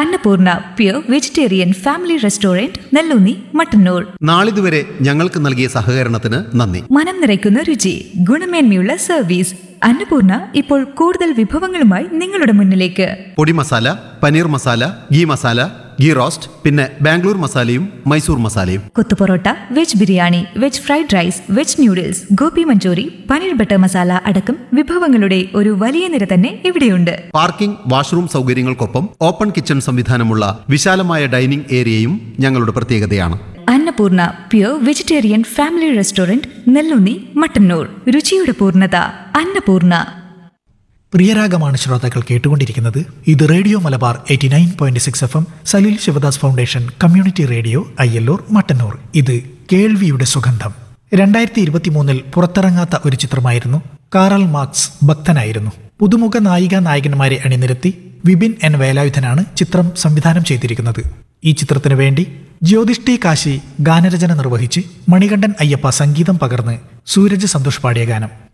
Annapurna pure vegetarian family restaurant Nelloonni Mattannur നാളിതുവരെ ഞങ്ങൾക്ക് നൽകിയ സഹകരണത്തിന് നന്ദി മനം നിറയ്ക്കുന്ന രുചി ഗുണമേന്മയുള്ള സർവീസ് അന്നപൂർണ ഇപ്പോൾ കൂടുതൽ വിഭവങ്ങളുമായി നിങ്ങളുടെ മുന്നിലേക്ക് podi masala paneer masala ghee masala ghee roast പിന്നെ ബാംഗ്ലൂർ മസാലയും മൈസൂർ മസാലയും kothu parotta veg biryani veg fried rice veg noodles gobi manchurian paneer butter masala അടക്കം വിഭവങ്ങളുടെ ഒരു വലിയ നിര തന്നെ ഇവിടെയുണ്ട് പാർക്കിംഗ് വാഷ്റൂം സൗകര്യങ്ങൾക്കൊപ്പം ഓപ്പൺ കിച്ചൺ സംവിധാനമുള്ള വിശാലമായ ഡൈനിംഗ് ഏരിയയും ഞങ്ങളുടെ പ്രത്യേകതയാണ് Annapurna pure vegetarian family restaurant Nellunni Mattannur രുചിയുടെ പൂർണ്ണത അന്നപൂർണ പ്രിയരാഗമാണ് ശ്രോതാക്കൾ കേട്ടുകൊണ്ടിരിക്കുന്നത് ഇത് radio Malabar eighty nine point six F M Saleel Shivadas foundation community radio Ayyalloor Mattannur ഇത് കേൾവിയുടെ സുഗന്ധം രണ്ടായിരത്തി ഇരുപത്തിമൂന്നിൽ പുറത്തിറങ്ങാത്ത ഒരു ചിത്രമായിരുന്നു കാറൽ മാർക്സ് ഭക്തനായിരുന്നു പുതുമുഖ നായിക നായകന്മാരെ അണിനിരത്തി വിപിൻ എൻ വേലായുധനാണ് ചിത്രം സംവിധാനം ചെയ്തിരിക്കുന്നത് ഈ ചിത്രത്തിനു വേണ്ടി ജ്യോതിഷ് കാശി ഗാനരചന നിർവഹിച്ച് മണികണ്ഠൻ അയ്യപ്പ സംഗീതം പകർന്ന് സൂരജ് സന്തോഷ് പാടിയ ഗാനം